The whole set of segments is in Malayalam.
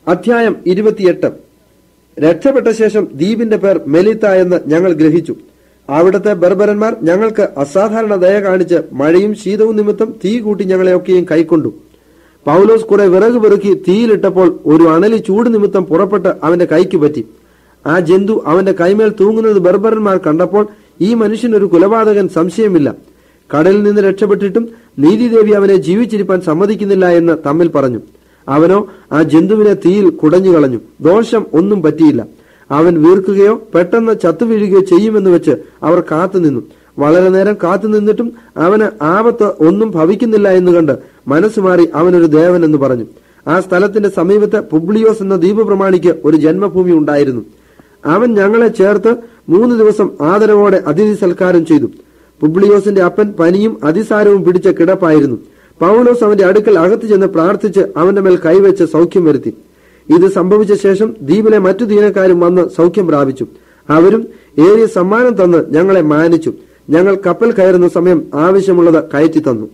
അധ്യായം ഇരുപത്തിയെട്ട് രക്ഷപ്പെട്ട ശേഷം ദ്വീപിന്റെ പേർ മെലിത്ത എന്ന് ഞങ്ങൾ ഗ്രഹിച്ചു അവിടുത്തെ ബർബരന്മാർ ഞങ്ങൾക്ക് അസാധാരണ ദയ കാണിച്ച് മഴയും ശീതവും നിമിത്തം തീ കൂട്ടി ഞങ്ങളെയൊക്കെയും കൈക്കൊണ്ടു പൗലോസ് കുറെ വിറക് പെറുക്കി തീയിലിട്ടപ്പോൾ ഒരു അണലി ചൂട് നിമിത്തം പുറപ്പെട്ട് അവന്റെ കൈക്ക് പറ്റി ആ ജന്തു അവന്റെ കൈമേൽ തൂങ്ങുന്നത് ബർബരന്മാർ കണ്ടപ്പോൾ ഈ മനുഷ്യൻ ഒരു കുലപാതകൻ സംശയമില്ല കടലിൽ നിന്ന് രക്ഷപ്പെട്ടിട്ടും നീതിദേവി അവനെ ജീവിച്ചിരിപ്പാൻ സമ്മതിക്കുന്നില്ല എന്ന് തമ്മിൽ പറഞ്ഞു അവനോ ആ ജന്തുവിനെ തീയിൽ കുടഞ്ഞു കളഞ്ഞു ദോഷം ഒന്നും പറ്റിയില്ല അവൻ വീർക്കുകയോ പെട്ടെന്ന് ചത്തുവീഴുകയോ ചെയ്യുമെന്ന് വെച്ച് അവർ കാത്തുനിന്നു വളരെ നേരം കാത്തു നിന്നിട്ടും അവന് ആപത്ത് ഒന്നും ഭവിക്കുന്നില്ല എന്ന് കണ്ട് മനസ്സ് മാറി അവനൊരു ദേവൻ എന്ന് പറഞ്ഞു ആ സ്ഥലത്തിന്റെ സമീപത്ത് പുബ്ലിയോസ് എന്ന ദ്വീപ് പ്രമാണിക്ക് ഒരു ജന്മഭൂമി ഉണ്ടായിരുന്നു അവൻ ഞങ്ങളെ ചേർത്ത് മൂന്ന് ദിവസം ആദരവോടെ അതിഥി സൽക്കാരം ചെയ്തു പുബ്ലിയോസിന്റെ അപ്പൻ പനിയും അതിസാരവും പിടിച്ച കിടപ്പായിരുന്നു പൗലോസ് അവന്റെ അടുക്കൽ അകത്ത് ചെന്ന് പ്രാർത്ഥിച്ച് അവന്റെ മേൽ കൈവച്ച് സൗഖ്യം വരുത്തി ഇത് സംഭവിച്ച ശേഷം ദ്വീപിലെ മറ്റു ദീനക്കാരും വന്ന് സൗഖ്യം പ്രാപിച്ചു അവരും ഏറിയ സമ്മാനം തന്ന് ഞങ്ങളെ മാനിച്ചു ഞങ്ങൾ കപ്പൽ കയറുന്ന സമയം ആവശ്യമുള്ളത് കയറ്റി തന്നു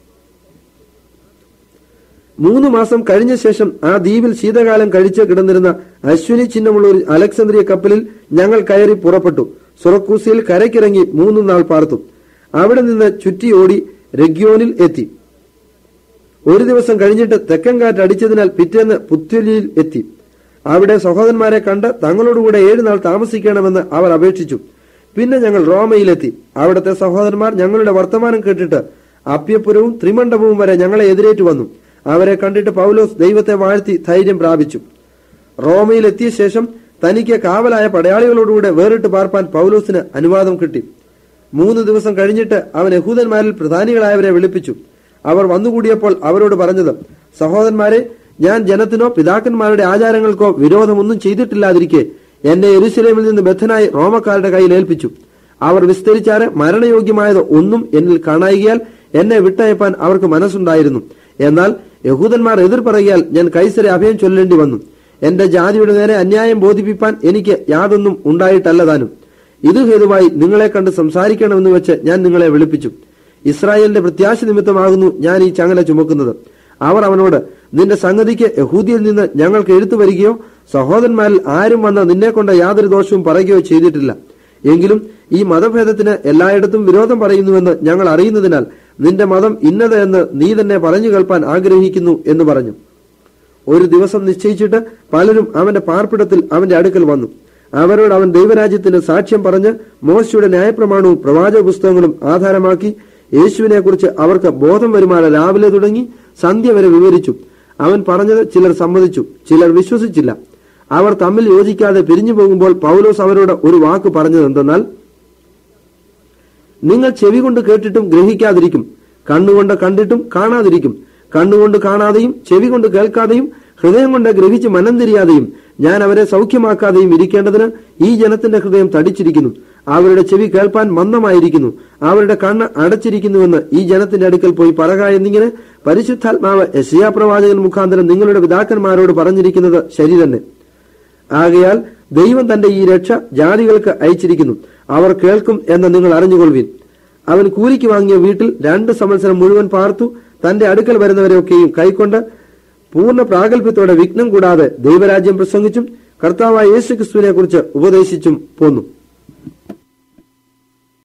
മൂന്ന് മാസം കഴിഞ്ഞ ശേഷം ആ ദ്വീപിൽ ശീതകാലം കഴിച്ച് കിടന്നിരുന്ന അശ്വിനി ചിഹ്നമുള്ള ഒരു അലക്സാന്ദ്രിയ കപ്പലിൽ ഞങ്ങൾ കയറി പുറപ്പെട്ടു സുറക്കൂസിയിൽ കരയ്ക്കിറങ്ങി മൂന്ന് നാൾ പാർത്തു അവിടെ നിന്ന് ചുറ്റി ഓടി രഗ്യോനിൽ എത്തി ഒരു ദിവസം കഴിഞ്ഞിട്ട് തെക്കൻ കാറ്റ് അടിച്ചതിനാൽ പിറ്റേന്ന് പുത്തുലിയിൽ എത്തി അവിടെ സഹോദരന്മാരെ കണ്ട് തങ്ങളോടുകൂടെ ഏഴു നാൾ താമസിക്കണമെന്ന് അവർ അപേക്ഷിച്ചു പിന്നെ ഞങ്ങൾ റോമയിലെത്തി അവിടുത്തെ സഹോദരന്മാർ ഞങ്ങളുടെ വർത്തമാനം കേട്ടിട്ട് അപ്യപുരവും ത്രിമണ്ഡപവും വരെ ഞങ്ങളെ എതിരേറ്റു വന്നു അവരെ കണ്ടിട്ട് പൗലോസ് ദൈവത്തെ വാഴ്ത്തി ധൈര്യം പ്രാപിച്ചു റോമയിൽ എത്തിയ ശേഷം തനിക്ക് കാവലായ പടയാളികളോടുകൂടെ വേറിട്ട് പാർപ്പാൻ പൗലോസിന് അനുവാദം കിട്ടി മൂന്ന് ദിവസം കഴിഞ്ഞിട്ട് അവൻ യഹൂദന്മാരിൽ പ്രധാനികളായവരെ വിളിപ്പിച്ചു അവർ വന്നുകൂടിയപ്പോൾ അവരോട് പറഞ്ഞത് സഹോദരന്മാരെ ഞാൻ ജനത്തിനോ പിതാക്കന്മാരുടെ ആചാരങ്ങൾക്കോ വിരോധമൊന്നും ചെയ്തിട്ടില്ലാതിരിക്കെ എന്നെ എരുശലേമിൽ നിന്ന് ബദ്ധനായി റോമക്കാരുടെ കയ്യിൽ ഏൽപ്പിച്ചു അവർ വിസ്തരിച്ചാറ് മരണയോഗ്യമായത് ഒന്നും എന്നിൽ കാണായികയാൽ എന്നെ വിട്ടയപ്പാൻ അവർക്ക് മനസ്സുണ്ടായിരുന്നു എന്നാൽ യഹൂദന്മാർ എതിർ പറയാൽ ഞാൻ കൈസരെ അഭയം ചൊല്ലേണ്ടി വന്നു എന്റെ ജാതിയുടെ നേരെ അന്യായം ബോധിപ്പിപ്പാൻ എനിക്ക് യാതൊന്നും ഉണ്ടായിട്ടല്ല താനും ഇത് ഹേതുവായി നിങ്ങളെ കണ്ട് സംസാരിക്കണമെന്ന് വെച്ച് ഞാൻ നിങ്ങളെ വിളിപ്പിച്ചു ഇസ്രായേലിന്റെ പ്രത്യാശ നിമിത്തമാകുന്നു ഞാൻ ഈ ചങ്ങല ചുമക്കുന്നത് അവർ അവനോട് നിന്റെ സംഗതിക്ക് യഹൂദിയിൽ നിന്ന് ഞങ്ങൾക്ക് എഴുത്തു വരികയോ സഹോദരന്മാരിൽ ആരും വന്ന് നിന്നെ കൊണ്ട് യാതൊരു ദോഷവും പറയുകയോ ചെയ്തിട്ടില്ല എങ്കിലും ഈ മതഭേദത്തിന് എല്ലായിടത്തും വിരോധം പറയുന്നുവെന്ന് ഞങ്ങൾ അറിയുന്നതിനാൽ നിന്റെ മതം ഇന്നത് എന്ന് നീ തന്നെ പറഞ്ഞു കേൾപ്പാൻ ആഗ്രഹിക്കുന്നു എന്ന് പറഞ്ഞു ഒരു ദിവസം നിശ്ചയിച്ചിട്ട് പലരും അവന്റെ പാർപ്പിടത്തിൽ അവന്റെ അടുക്കൽ വന്നു അവരോട് അവൻ ദൈവരാജ്യത്തിന് സാക്ഷ്യം പറഞ്ഞ് മോശയുടെ ന്യായപ്രമാണവും പ്രവാചക പുസ്തകങ്ങളും ആധാരമാക്കി യേശുവിനെ കുറിച്ച് അവർക്ക് ബോധം വരുമാന രാവിലെ തുടങ്ങി സന്ധ്യ വരെ വിവരിച്ചു അവൻ പറഞ്ഞത് ചിലർ സമ്മതിച്ചു ചിലർ വിശ്വസിച്ചില്ല അവർ തമ്മിൽ യോജിക്കാതെ പിരിഞ്ഞു പോകുമ്പോൾ പൗലോസ് അവരോട് ഒരു വാക്ക് പറഞ്ഞത് എന്തെന്നാൽ നിങ്ങൾ ചെവി കൊണ്ട് കേട്ടിട്ടും ഗ്രഹിക്കാതിരിക്കും കണ്ണുകൊണ്ട് കണ്ടിട്ടും കാണാതിരിക്കും കണ്ണുകൊണ്ട് കാണാതെയും ചെവി കൊണ്ട് കേൾക്കാതെയും ഹൃദയം കൊണ്ട് ഗ്രഹിച്ച് മനം തിരിയാതെയും ഞാൻ അവരെ സൗഖ്യമാക്കാതെയും ഇരിക്കേണ്ടതിന് ഈ ജനത്തിന്റെ ഹൃദയം തടിച്ചിരിക്കുന്നു അവരുടെ ചെവി കേൾപ്പാൻ മന്ദമായിരിക്കുന്നു അവരുടെ കണ്ണ് അടച്ചിരിക്കുന്നുവെന്ന് ഈ ജനത്തിന്റെ അടുക്കൽ പോയി പറക എന്നിങ്ങനെ പരിശുദ്ധാത്മാവ് യശയാ പ്രവാചകൻ മുഖാന്തരം നിങ്ങളുടെ പിതാക്കന്മാരോട് പറഞ്ഞിരിക്കുന്നത് ശരി തന്നെ ആകയാൽ ദൈവം തന്റെ ഈ രക്ഷ ജാതികൾക്ക് അയച്ചിരിക്കുന്നു അവർ കേൾക്കും എന്ന് നിങ്ങൾ അറിഞ്ഞുകൊള്ളുവിൻ അവൻ കൂലിക്ക് വാങ്ങിയ വീട്ടിൽ രണ്ട് സംവത്സരം മുഴുവൻ പാർത്തു തന്റെ അടുക്കൽ വരുന്നവരെയൊക്കെയും കൈക്കൊണ്ട് പൂർണ്ണ പ്രാഗൽഭ്യത്തോടെ വിഘ്നം കൂടാതെ ദൈവരാജ്യം പ്രസംഗിച്ചും കർത്താവായ യേശു ക്രിസ്തുവിനെ കുറിച്ച് ഉപദേശിച്ചും പോന്നു